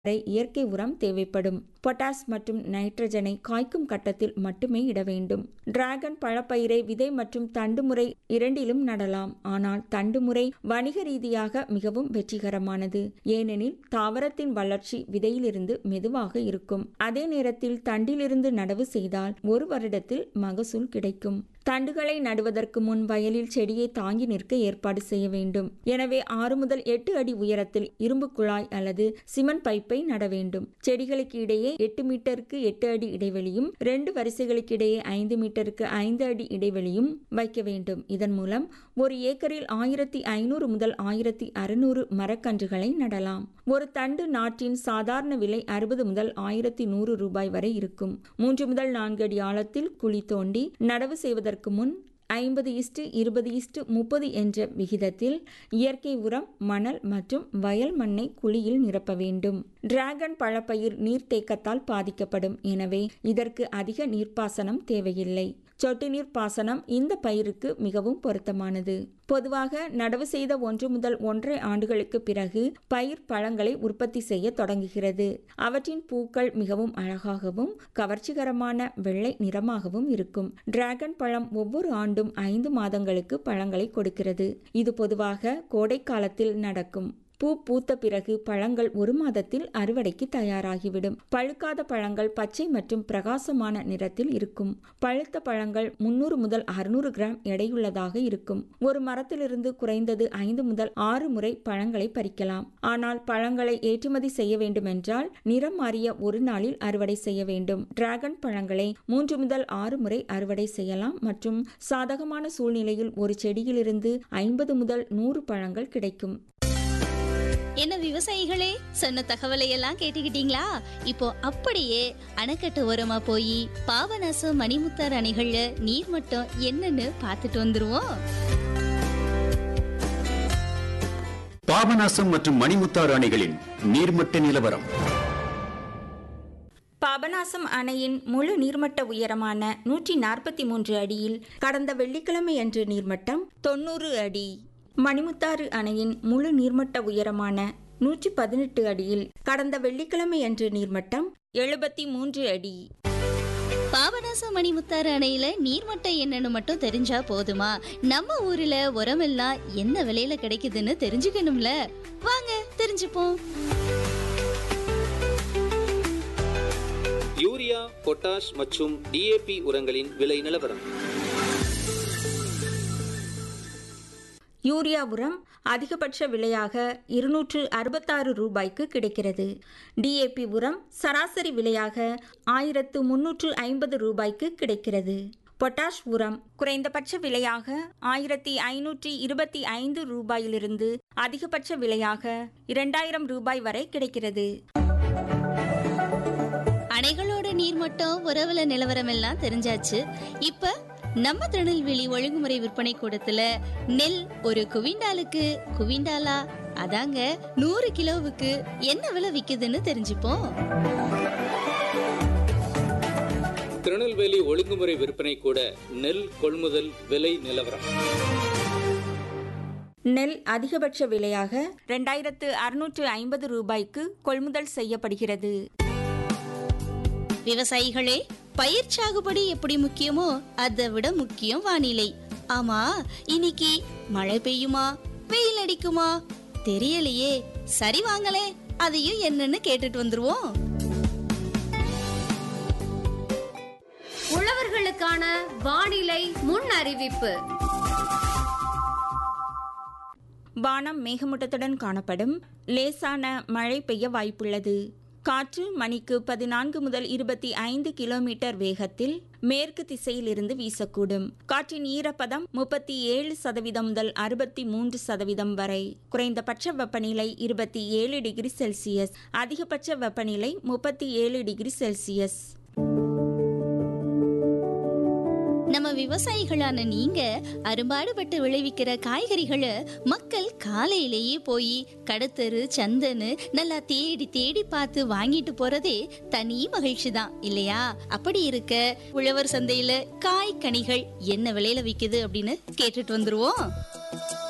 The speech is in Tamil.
வரை இயற்கை உரம் தேவைப்படும் பொட்டாஸ் மற்றும் நைட்ரஜனை காய்க்கும் கட்டத்தில் மட்டுமே இட வேண்டும் டிராகன் பழப்பயிரை விதை மற்றும் தண்டு முறை இரண்டிலும் நடலாம் ஆனால் தண்டு முறை வணிக ரீதியாக மிகவும் வெற்றிகரமானது ஏனெனில் தாவரத்தின் வளர்ச்சி விதையிலிருந்து மெதுவாக இருக்கும் அதே நேரத்தில் தண்டிலிருந்து நடவு செய்தால் ஒரு வருடத்தில் மகசூல் கிடைக்கும் தண்டுகளை நடுவதற்கு முன் வயலில் செடியை தாங்கி நிற்க ஏற்பாடு செய்ய வேண்டும் எனவே ஆறு முதல் எட்டு அடி உயரத்தில் இரும்பு குழாய் அல்லது சிமெண்ட் பைப்பை நட வேண்டும் செடிகளுக்கு இடையே எட்டு மீட்டருக்கு எட்டு அடி இடைவெளியும் ரெண்டு வரிசைகளுக்கு இடையே ஐந்து மீட்டருக்கு ஐந்து அடி இடைவெளியும் வைக்க வேண்டும் இதன் மூலம் ஒரு ஏக்கரில் ஆயிரத்தி ஐநூறு முதல் ஆயிரத்தி அறுநூறு மரக்கன்றுகளை நடலாம் ஒரு தண்டு நாட்டின் சாதாரண விலை அறுபது முதல் ஆயிரத்தி நூறு ரூபாய் வரை இருக்கும் மூன்று முதல் நான்கு அடி ஆழத்தில் குழி தோண்டி நடவு செய்வதற்கு முன் ஐம்பது இஸ்டு இருபது இஸ்டு முப்பது என்ற விகிதத்தில் இயற்கை உரம் மணல் மற்றும் வயல் மண்ணை குழியில் நிரப்ப வேண்டும் டிராகன் பழப்பயிர் நீர்த்தேக்கத்தால் பாதிக்கப்படும் எனவே இதற்கு அதிக நீர்ப்பாசனம் தேவையில்லை சொட்டு நீர் பாசனம் இந்த பயிருக்கு மிகவும் பொருத்தமானது பொதுவாக நடவு செய்த ஒன்று முதல் ஒன்றரை ஆண்டுகளுக்கு பிறகு பயிர் பழங்களை உற்பத்தி செய்ய தொடங்குகிறது அவற்றின் பூக்கள் மிகவும் அழகாகவும் கவர்ச்சிகரமான வெள்ளை நிறமாகவும் இருக்கும் டிராகன் பழம் ஒவ்வொரு ஆண்டும் ஐந்து மாதங்களுக்கு பழங்களை கொடுக்கிறது இது பொதுவாக கோடை காலத்தில் நடக்கும் பூ பூத்த பிறகு பழங்கள் ஒரு மாதத்தில் அறுவடைக்கு தயாராகிவிடும் பழுக்காத பழங்கள் பச்சை மற்றும் பிரகாசமான நிறத்தில் இருக்கும் பழுத்த பழங்கள் முன்னூறு முதல் அறுநூறு கிராம் எடையுள்ளதாக இருக்கும் ஒரு மரத்திலிருந்து குறைந்தது ஐந்து முதல் ஆறு முறை பழங்களை பறிக்கலாம் ஆனால் பழங்களை ஏற்றுமதி செய்ய வேண்டுமென்றால் நிறம் மாறிய ஒரு நாளில் அறுவடை செய்ய வேண்டும் டிராகன் பழங்களை மூன்று முதல் ஆறு முறை அறுவடை செய்யலாம் மற்றும் சாதகமான சூழ்நிலையில் ஒரு செடியிலிருந்து ஐம்பது முதல் நூறு பழங்கள் கிடைக்கும் என்ன விவசாயிகளே சொன்ன தகவலை எல்லாம் கேட்டுக்கிட்டீங்களா இப்போ அப்படியே அணைக்கட்டு ஓரமா போய் பாபநாசம் மணிமுத்தார் அணைகள்ல நீர் மட்டம் என்னன்னு பார்த்துட்டு வந்துருவோம் பாபநாசம் மற்றும் மணிமுத்தாறு அணைகளின் நீர்மட்ட நிலவரம் பாபநாசம் அணையின் முழு நீர்மட்ட உயரமான நூற்றி நாற்பத்தி மூன்று அடியில் கடந்த வெள்ளிக்கிழமை அன்று நீர்மட்டம் தொண்ணூறு அடி மணிமுத்தாறு அணையின் முழு நீர்மட்ட உயரமான நூற்றி பதினெட்டு அடியில் கடந்த வெள்ளிக்கிழமை அன்று நீர்மட்டம் எழுபத்தி மூன்று அடி பாபநாசம் மணிமுத்தாறு அணையில நீர்மட்டம் என்னன்னு மட்டும் தெரிஞ்சா போதுமா நம்ம ஊர்ல உரமெல்லாம் என்ன விலையில கிடைக்குதுன்னு தெரிஞ்சுக்கணும்ல வாங்க தெரிஞ்சுப்போம் யூரியா பொட்டாஷ் மற்றும் டிஏபி உரங்களின் விலை நிலவரம் யூரியா உரம் அதிகபட்ச விலையாக இருநூற்று அறுபத்தாறு ரூபாய்க்கு கிடைக்கிறது டிஏபி உரம் சராசரி விலையாக ஆயிரத்து முன்னூற்று ஐம்பது ரூபாய்க்கு கிடைக்கிறது பொட்டாஷ் உரம் குறைந்தபட்ச விலையாக ஆயிரத்தி ஐநூற்றி இருபத்தி ஐந்து ரூபாயிலிருந்து அதிகபட்ச விலையாக இரண்டாயிரம் ரூபாய் வரை கிடைக்கிறது அணைகளோட நீர்மட்டம் உறவுல நிலவரம் எல்லாம் தெரிஞ்சாச்சு இப்ப நம்ம திருநெல்வேலி ஒழுங்குமுறை விற்பனை கூடத்துல நெல் ஒரு குவிண்டாலுக்கு குவிண்டாலா அதாங்க நூறு கிலோவுக்கு என்ன விலை விக்குதுன்னு தெரிஞ்சுப்போம் திருநெல்வேலி ஒழுங்குமுறை விற்பனை கூட நெல் கொள்முதல் விலை நிலவரம் நெல் அதிகபட்ச விலையாக ரெண்டாயிரத்து அறுநூற்று ஐம்பது ரூபாய்க்கு கொள்முதல் செய்யப்படுகிறது விவசாயிகளே பயிர் சாகுபடி எப்படி முக்கியமோ அதை விட முக்கியம் வானிலை ஆமா இன்னைக்கு மழை பெய்யுமா வெயில் அடிக்குமா தெரியலையே சரி வாங்களே அதையும் என்னன்னு கேட்டுட்டு வந்துருவோம் உழவர்களுக்கான வானிலை முன் அறிவிப்பு வானம் மேகமூட்டத்துடன் காணப்படும் லேசான மழை பெய்ய வாய்ப்புள்ளது காற்று மணிக்கு பதினான்கு முதல் இருபத்தி ஐந்து கிலோமீட்டர் வேகத்தில் மேற்கு திசையிலிருந்து வீசக்கூடும் காற்றின் ஈரப்பதம் முப்பத்தி ஏழு சதவீதம் முதல் அறுபத்தி மூன்று சதவீதம் வரை குறைந்தபட்ச வெப்பநிலை இருபத்தி ஏழு டிகிரி செல்சியஸ் அதிகபட்ச வெப்பநிலை முப்பத்தி ஏழு டிகிரி செல்சியஸ் நம்ம விவசாயிகளான நீங்க அரும்பாடுபட்டு விளைவிக்கிற காய்கறிகளை மக்கள் காலையிலேயே போய் கடத்தரு சந்தன்னு நல்லா தேடி தேடி பார்த்து வாங்கிட்டு போறதே தனி மகிழ்ச்சி தான் இல்லையா அப்படி இருக்க உழவர் சந்தையில காய் கனிகள் என்ன விலையில விக்குது அப்படின்னு கேட்டுட்டு வந்துருவோம்